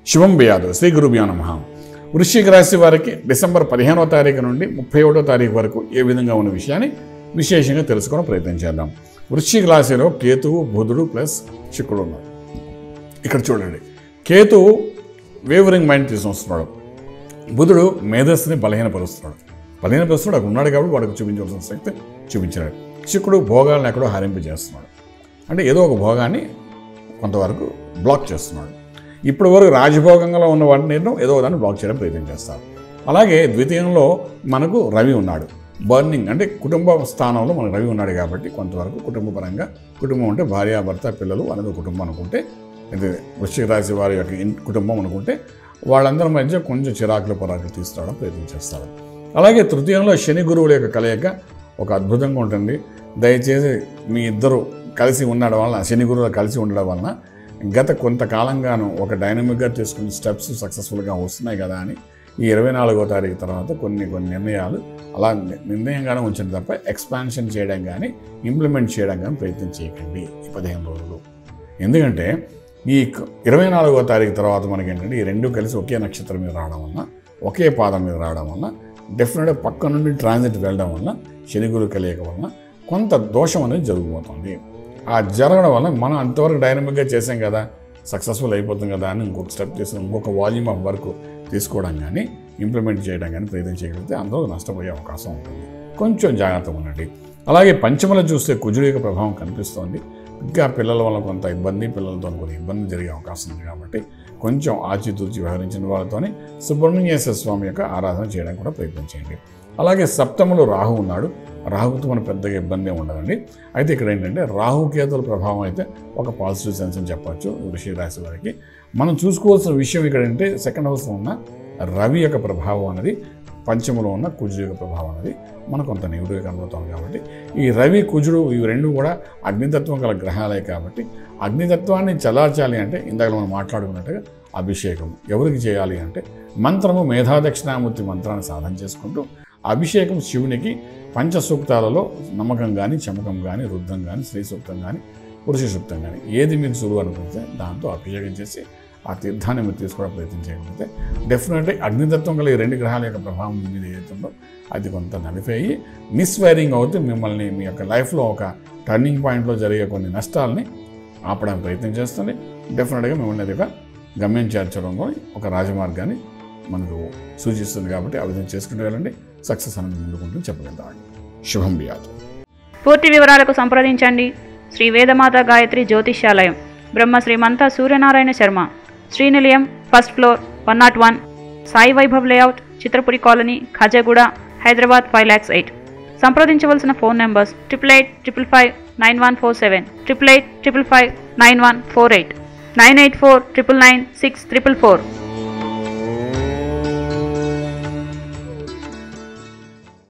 శుభం బియాదు శ్రీ గురుభ్యో నమ వృశ్చిక రాశి వారికి డిసెంబర్ పదిహేనవ తారీఖు నుండి ముప్పై ఒకటో తారీఖు వరకు ఏ విధంగా ఉన్న విషయాన్ని విశేషంగా తెలుసుకోవడం ప్రయత్నం చేద్దాం వృశ్చిక రాశిలో కేతువు బుధుడు ప్లస్ శుక్రుడు ఉన్నారు ఇక్కడ చూడండి కేతువు వేవరింగ్ మైండ్ తీసుకొస్తున్నాడు బుధుడు మేధస్సుని బలహీనపరుస్తున్నాడు బలహీనపరుస్తున్నాడు అక్కడ ఉన్నాడు కాబట్టి వాడికి చూపించవలసిన శక్తి చూపించాడు శుక్రుడు భోగాలను ఎక్కడో హరింపజేస్తున్నాడు అంటే ఏదో ఒక భోగాన్ని కొంతవరకు బ్లాక్ చేస్తున్నాడు ఇప్పటి వరకు రాజభోగంగా ఉన్న వాటిని నేను ఏదో దాన్ని బ్లాక్ చేయడం ప్రయత్నం చేస్తాను అలాగే ద్వితీయంలో మనకు రవి ఉన్నాడు బర్నింగ్ అంటే కుటుంబ స్థానంలో మనకు రవి ఉన్నాడు కాబట్టి కొంతవరకు కుటుంబపరంగా కుటుంబం అంటే భార్య భర్త పిల్లలు అనేది కుటుంబం అనుకుంటే ఇది వృశ్చిక రాశి వారి యొక్క ఇన్- కుటుంబం అనుకుంటే వాళ్ళందరి మధ్య కొంచెం చిరాకులు పొరాకులు తీసుకురావడం ప్రయత్నం చేస్తారు అలాగే తృతీయంలో శని గురువుల యొక్క కలయిక ఒక అద్భుతంగా ఉంటుంది దయచేసి మీ ఇద్దరు కలిసి ఉండడం వలన శని గురువులు కలిసి ఉండడం వలన గత కొంతకాలంగాను ఒక డైనమిక్గా తీసుకున్న స్టెప్స్ సక్సెస్ఫుల్గా వస్తున్నాయి కదా అని ఈ ఇరవై నాలుగో తారీఖు తర్వాత కొన్ని కొన్ని నిర్ణయాలు అలా ని- నిర్ణయంగానే ఉంచండి తప్ప ఎక్స్పాన్షన్ చేయడం కానీ ఇంప్లిమెంట్ చేయడం కానీ ప్రయత్నం చేయకండి ఈ పదిహేను రోజులు ఎందుకంటే ఈ క- ఇరవై నాలుగో తారీఖు తర్వాత మనకి ఏంటంటే ఈ రెండు కలిసి ఒకే నక్షత్రం మీద రావడం వలన ఒకే పాదం మీద రావడం వలన డెఫినెట్గా పక్క నుండి ట్రాన్సిట్ వెళ్ళడం వలన శని గురు కలయిక వలన కొంత దోషం అనేది జరగబోతుంది ఆ జరగడం వల్ల మనం అంతవరకు డైనమిక్గా చేసాం కదా సక్సెస్ఫుల్ అయిపోతుంది కదా అని ఇంకొక స్టెప్ చేసిన ఇంకొక వాల్యూమ్ ఆఫ్ వర్క్ తీసుకోవడం కానీ ఇంప్లిమెంట్ చేయడం కానీ ప్రయత్నం చేయగలిగితే అందులో నష్టపోయే అవకాశం ఉంటుంది కొంచెం జాగ్రత్తగా ఉండండి అలాగే పంచమల చూస్తే కుజుడు యొక్క ప్రభావం కనిపిస్తోంది ఇంకా పిల్లల వల్ల కొంత ఇబ్బంది పిల్లలతో కొన్ని ఇబ్బంది జరిగే అవకాశం ఉంది కాబట్టి కొంచెం ఆచితూచి వ్యవహరించిన వాళ్ళతోని సుబ్రహ్మణ్యేశ్వర స్వామి యొక్క ఆరాధన చేయడానికి కూడా ప్రయత్నం చేయండి అలాగే సప్తములో రాహు ఉన్నాడు రాహుతో మన పెద్దగా ఇబ్బంది ఉండదండి అయితే ఇక్కడ ఏంటంటే రాహుకేతుల ప్రభావం అయితే ఒక పాజిటివ్ సెన్స్ అని చెప్పొచ్చు వృషి రాశి వారికి మనం చూసుకోవాల్సిన విషయం ఇక్కడ ఏంటంటే సెకండ్ హౌస్లో ఉన్న రవి యొక్క ప్రభావం అనేది పంచములో ఉన్న కుజుడు యొక్క ప్రభావం అనేది మనకు కొంత నెగిటివ్గా కనబడుతుంది కాబట్టి ఈ రవి కుజుడు ఇవి రెండు కూడా అగ్నితత్వం గల గ్రహాలే కాబట్టి అగ్నితత్వాన్ని చలార్చాలి అంటే ఇందాక మనం మాట్లాడుకున్నట్టుగా అభిషేకం ఎవరికి చేయాలి అంటే మంత్రము మేధాదక్షిణామూర్తి మంత్రాన్ని సాధన చేసుకుంటూ అభిషేకం శివునికి పంచ సూక్తాలలో నమ్మకం కానీ చమకం కానీ రుద్రం కానీ శ్రీ సూక్తం కానీ పురుష సూక్తం కానీ ఏది మీకు సులువు అనుకుంటే దాంతో అభిషేకం చేసి ఆ తీర్థాన్ని మీరు తీసుకోవడం ప్రయత్నం చేయగలిగితే డెఫినెట్లీ అగ్నితత్వం గల ఈ రెండు గ్రహాల యొక్క ప్రభావం మీ మీద ఏదైతుందో అది కొంత నలిపోయి మిస్వైరింగ్ అవుతూ మిమ్మల్ని మీ యొక్క లైఫ్లో ఒక టర్నింగ్ పాయింట్లో జరిగే కొన్ని నష్టాలని ఆపడానికి ప్రయత్నం చేస్తుంది డెఫినెట్గా మిమ్మల్ని అది ఒక గమ్యం చేర్చడంలో ఒక రాజమార్గాన్ని మనకు సూచిస్తుంది కాబట్టి ఆ విధంగా చేసుకుంటూ వెళ్ళండి సక్సెస్ అనేది ముందుకుంటుంది చెప్పగలుగుతామండి శుభం బియాదు పూర్తి వివరాలకు సంప్రదించండి Shri Vedamata Gayatri Jyotishyalayam Brahma Srimantha Suryanarayana Sharma Srinilayam first floor one not one Sai Vaibhav layout Chitrapuri colony Khajaguda Hyderabad five lakhs eight సంప్రదించవలసిన phone numbers triple eight triple five nine one four seven triple eight triple five nine one four eight nine eight four triple nine six triple four